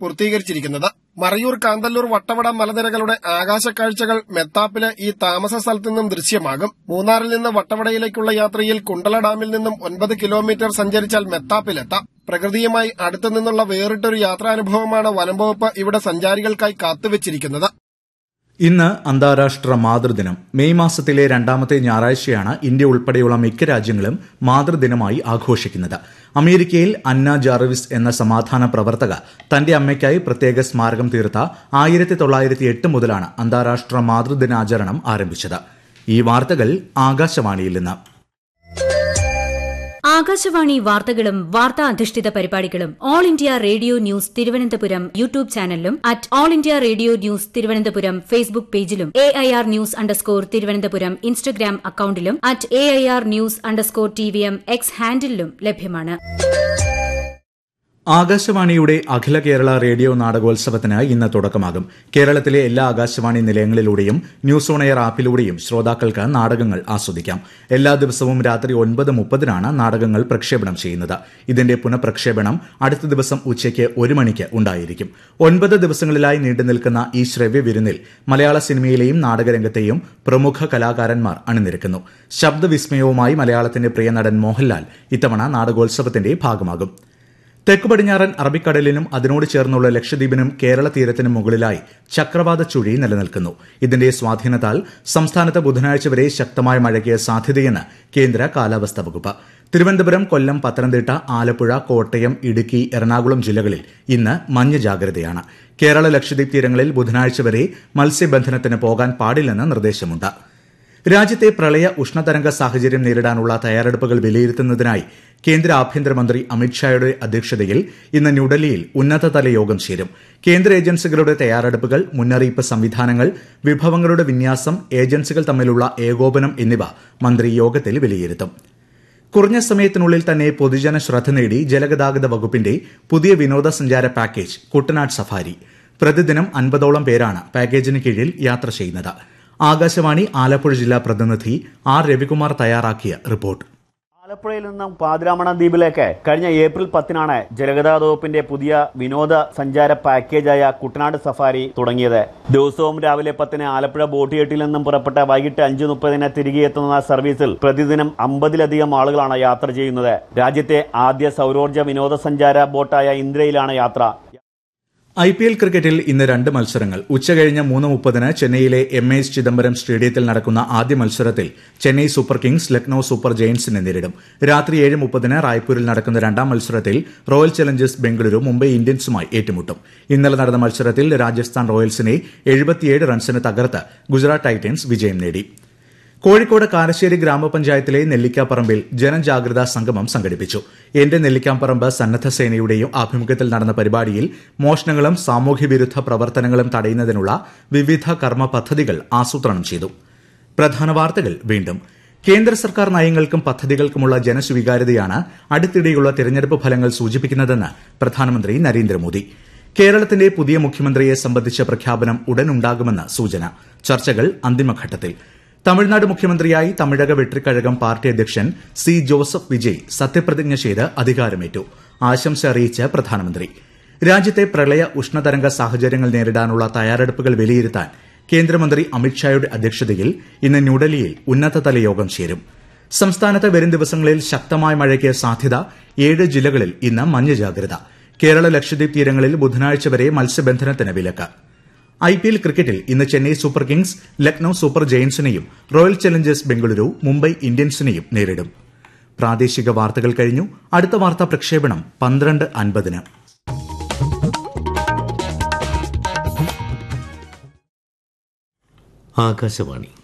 പൂർത്തീകരിച്ചിരിക്കുന്നത് മറയൂർ കാന്തല്ലൂർ വട്ടവട മലനിരകളുടെ ആകാശക്കാഴ്ചകൾ മെത്താപ്പിലെ ഈ താമസ സ്ഥലത്തു നിന്നും ദൃശ്യമാകും മൂന്നാറിൽ നിന്ന് വട്ടവടയിലേക്കുള്ള യാത്രയിൽ കുണ്ടള ഡാമിൽ നിന്നും ഒൻപത് കിലോമീറ്റർ സഞ്ചരിച്ചാൽ മെത്താപ്പിലെത്താം പ്രകൃതിയുമായി അടുത്തു നിന്നുള്ള വേറിട്ടൊരു യാത്രാനുഭവമാണ് വനംവകുപ്പ് ഇവിടെ സഞ്ചാരികൾക്കായി കാത്തുവച്ചിരിക്കുന്നത് ഇന്ന് അന്താരാഷ്ട്ര മാതൃദിനം മെയ് മാസത്തിലെ രണ്ടാമത്തെ ഞായറാഴ്ചയാണ് ഇന്ത്യ ഉൾപ്പെടെയുള്ള മിക്ക രാജ്യങ്ങളും മാതൃദിനമായി ആഘോഷിക്കുന്നത് അമേരിക്കയിൽ അന്ന ജാർവിസ് എന്ന സമാധാന പ്രവർത്തക തന്റെ അമ്മയ്ക്കായി പ്രത്യേക സ്മാരകം തീർത്ത ആയിരത്തി തൊള്ളായിരത്തി എട്ട് മുതലാണ് അന്താരാഷ്ട്ര മാതൃദിനാചരണം ആരംഭിച്ചത് ഈ വാർത്തകൾ ആകാശവാണിയിൽ നിന്ന് ആകാശവാണി വാർത്തകളും വാർത്താ അധിഷ്ഠിത പരിപാടികളും All India Radio News Thiruvananthapuram YouTube ചാനലിലും at All India Radio News Thiruvananthapuram Facebook പേജിലും A I R news underscore Thiruvananthapuram Instagram അക്കൌണ്ടിലും at A I R news underscore T V M X ഹാൻഡിലും ലഭ്യമാണ് ആകാശവാണിയുടെ അഖില കേരള റേഡിയോ നാടകോത്സവത്തിന് ഇന്ന് തുടക്കമാകും കേരളത്തിലെ എല്ലാ ആകാശവാണി നിലയങ്ങളിലൂടെയും ന്യൂസ് ഓൺ എയർ ആപ്പിലൂടെയും ശ്രോതാക്കൾക്ക് നാടകങ്ങൾ ആസ്വദിക്കാം എല്ലാ ദിവസവും രാത്രി ഒൻപത് മുപ്പതിനാണ് നാടകങ്ങൾ പ്രക്ഷേപണം ചെയ്യുന്നത് ഇതിന്റെ പുനഃപ്രക്ഷേപണം അടുത്ത ദിവസം ഉച്ചയ്ക്ക് ഒരു മണിക്ക് ഉണ്ടായിരിക്കും ഒൻപത് ദിവസങ്ങളിലായി നീണ്ടുനിൽക്കുന്ന ഈ ശ്രവ്യ വിരുന്നിൽ മലയാള സിനിമയിലെയും നാടകരംഗത്തെയും പ്രമുഖ കലാകാരന്മാർ അണിനിരക്കുന്നു ശബ്ദവിസ്മയവുമായി മലയാളത്തിന്റെ പ്രിയ നടൻ മോഹൻലാൽ ഇത്തവണ നാടകോത്സവത്തിന്റെ ഭാഗമാകും തെക്ക് പടിഞ്ഞാറൻ അറബിക്കടലിനും അതിനോട് ചേർന്നുള്ള ലക്ഷദ്വീപിനും കേരള തീരത്തിനും മുകളിലായി ചക്രവാത ചുഴി നിലനിൽക്കുന്നു ഇതിന്റെ സ്വാധീനത്താൽ സംസ്ഥാനത്ത് ബുധനാഴ്ച വരെ ശക്തമായ മഴയ്ക്ക് സാധ്യതയെന്ന് കേന്ദ്ര കാലാവസ്ഥാ വകുപ്പ് തിരുവനന്തപുരം കൊല്ലം പത്തനംതിട്ട ആലപ്പുഴ കോട്ടയം ഇടുക്കി എറണാകുളം ജില്ലകളിൽ ഇന്ന് മഞ്ഞ ജാഗ്രതയാണ് കേരള ലക്ഷദ്വീപ് തീരങ്ങളിൽ ബുധനാഴ്ച വരെ മത്സ്യബന്ധനത്തിന് പോകാൻ പാടില്ലെന്ന് നിർദ്ദേശമുണ്ട് രാജ്യത്തെ പ്രളയ ഉഷ്ണതരംഗ സാഹചര്യം നേരിടാനുള്ള തയ്യാറെടുപ്പുകൾ വിലയിരുത്തുന്നതിനായി കേന്ദ്ര ആഭ്യന്തരമന്ത്രി അമിത്ഷായുടെ അധ്യക്ഷതയിൽ ഇന്ന് ന്യൂഡൽഹിയിൽ ഉന്നതതല യോഗം ചേരും കേന്ദ്ര ഏജൻസികളുടെ തയ്യാറെടുപ്പുകൾ മുന്നറിയിപ്പ് സംവിധാനങ്ങൾ വിഭവങ്ങളുടെ വിന്യാസം ഏജൻസികൾ തമ്മിലുള്ള ഏകോപനം എന്നിവ മന്ത്രി യോഗത്തിൽ വിലയിരുത്തും കുറഞ്ഞ സമയത്തിനുള്ളിൽ തന്നെ പൊതുജന ശ്രദ്ധ നേടി ജലഗതാഗത വകുപ്പിന്റെ പുതിയ വിനോദസഞ്ചാര പാക്കേജ് കുട്ടനാട് സഫാരി പ്രതിദിനം അൻപതോളം പേരാണ് പാക്കേജിന് കീഴിൽ യാത്ര ചെയ്യുന്നത് ആകാശവാണി ആലപ്പുഴ ജില്ലാ പ്രതിനിധി ആർ രവികുമാർ തയ്യാറാക്കിയ റിപ്പോർട്ട് ആലപ്പുഴയിൽ നിന്നും പാതിരാമണ ദ്വീപിലേക്ക് കഴിഞ്ഞ ഏപ്രിൽ പത്തിനാണ് ജലഗതാഗത വകുപ്പിന്റെ പുതിയ വിനോദ സഞ്ചാര പാക്കേജായ കുട്ടനാട് സഫാരി തുടങ്ങിയത് ദിവസവും രാവിലെ പത്തിന് ആലപ്പുഴ ബോട്ടിയെട്ടിൽ നിന്നും പുറപ്പെട്ട വൈകിട്ട് അഞ്ച് മുപ്പതിന് തിരികെ എത്തുന്ന സർവീസിൽ പ്രതിദിനം അമ്പതിലധികം ആളുകളാണ് യാത്ര ചെയ്യുന്നത് രാജ്യത്തെ ആദ്യ സൗരോർജ്ജ വിനോദസഞ്ചാര ബോട്ടായ ഇന്ദ്രയിലാണ് യാത്ര ഐ പി എൽ ക്രിക്കറ്റിൽ ഇന്ന് രണ്ട് മത്സരങ്ങൾ ഉച്ചകഴിഞ്ഞ് മൂന്ന് മുപ്പതിന് ചെന്നൈയിലെ എം എ എസ് ചിദംബരം സ്റ്റേഡിയത്തിൽ നടക്കുന്ന ആദ്യ മത്സരത്തിൽ Chennai Super Kings Lucknow Super ജയന്റ്സിനെ നേരിടും രാത്രി ഏഴ് മുപ്പതിന് റായ്പൂരിൽ നടക്കുന്ന രണ്ടാം മത്സരത്തിൽ റോയൽ ചലഞ്ചേഴ്സ് ബംഗളൂരു മുംബൈ ഇന്ത്യൻസുമായി ഏറ്റുമുട്ടും ഇന്നലെ നടന്ന മത്സരത്തിൽ രാജസ്ഥാൻ റോയൽസിനെ എഴുപത്തിയേഴ് റൺസിന് തകർത്ത് ഗുജറാത്ത് ടൈറ്റൻസ് വിജയം നേടി കോഴിക്കോട് കാരശ്ശേരി ഗ്രാമപഞ്ചായത്തിലെ നെല്ലിക്കാപ്പറമ്പിൽ ജനജാഗ്രതാ സംഗമം സംഘടിപ്പിച്ചു എന്റെ നെല്ലിക്കാപ്പറമ്പ് സന്നദ്ധ സേനയുടെയും ആഭിമുഖ്യത്തിൽ നടന്ന പരിപാടിയിൽ മോഷണങ്ങളും സാമൂഹ്യവിരുദ്ധ പ്രവർത്തനങ്ങളും തടയുന്നതിനുള്ള വിവിധ കർമ്മ പദ്ധതികൾ ആസൂത്രണം ചെയ്തു പ്രധാന വാർത്തകൾ വീണ്ടും കേന്ദ്ര സർക്കാർ നയങ്ങൾക്കും പദ്ധതികൾക്കുമുള്ള ജനസ്വീകാര്യതയാണ് അടുത്തിടെയുള്ള തിരഞ്ഞെടുപ്പ് ഫലങ്ങൾ സൂചിപ്പിക്കുന്നതെന്ന് പ്രധാനമന്ത്രി നരേന്ദ്രമോദി കേരളത്തിന്റെ പുതിയ മുഖ്യമന്ത്രിയെ സംബന്ധിച്ച പ്രഖ്യാപനം ഉടനുണ്ടാകുമെന്ന് സൂചന ചർച്ചകൾ അന്തിമഘട്ടത്തിൽ തമിഴ്നാട് മുഖ്യമന്ത്രിയായി തമിഴക വെട്രിക്കഴകം പാർട്ടി അധ്യക്ഷൻ സി ജോസഫ് വിജയ് സത്യപ്രതിജ്ഞ ചെയ്ത് അധികാരമേറ്റു ആശംസ അറിയിച്ച് പ്രധാനമന്ത്രി രാജ്യത്തെ പ്രളയ ഉഷ്ണതരംഗ സാഹചര്യങ്ങൾ നേരിടാനുള്ള തയ്യാറെടുപ്പുകൾ വിലയിരുത്താൻ കേന്ദ്രമന്ത്രി അമിത്ഷായുടെ അധ്യക്ഷതയിൽ ഇന്ന് ന്യൂഡൽഹിയിൽ ഉന്നതതല യോഗം ചേരും സംസ്ഥാനത്ത് വരും ദിവസങ്ങളിൽ ശക്തമായ മഴയ്ക്ക് സാധ്യത ഏഴ് ജില്ലകളിൽ ഇന്ന് മഞ്ഞ ജാഗ്രത കേരള ലക്ഷദ്വീപ് തീരങ്ങളിൽ ബുധനാഴ്ച വരെ മത്സ്യബന്ധനത്തിന് വിലക്ക് ഐ പി എൽ ക്രിക്കറ്റിൽ ഇന്ന് Chennai Super Kings Lucknow Super ജയന്റ്സിനെയും റോയൽ ചലഞ്ചേഴ്സ് ബംഗളൂരു മുംബൈ ഇന്ത്യൻസിനെയും നേരിടും പ്രാദേശിക വാർത്തകൾ കഴിഞ്ഞു അടുത്ത വാർത്താ പ്രക്ഷേപണം പന്ത്രണ്ട് അൻപതിന് ആകാശവാണി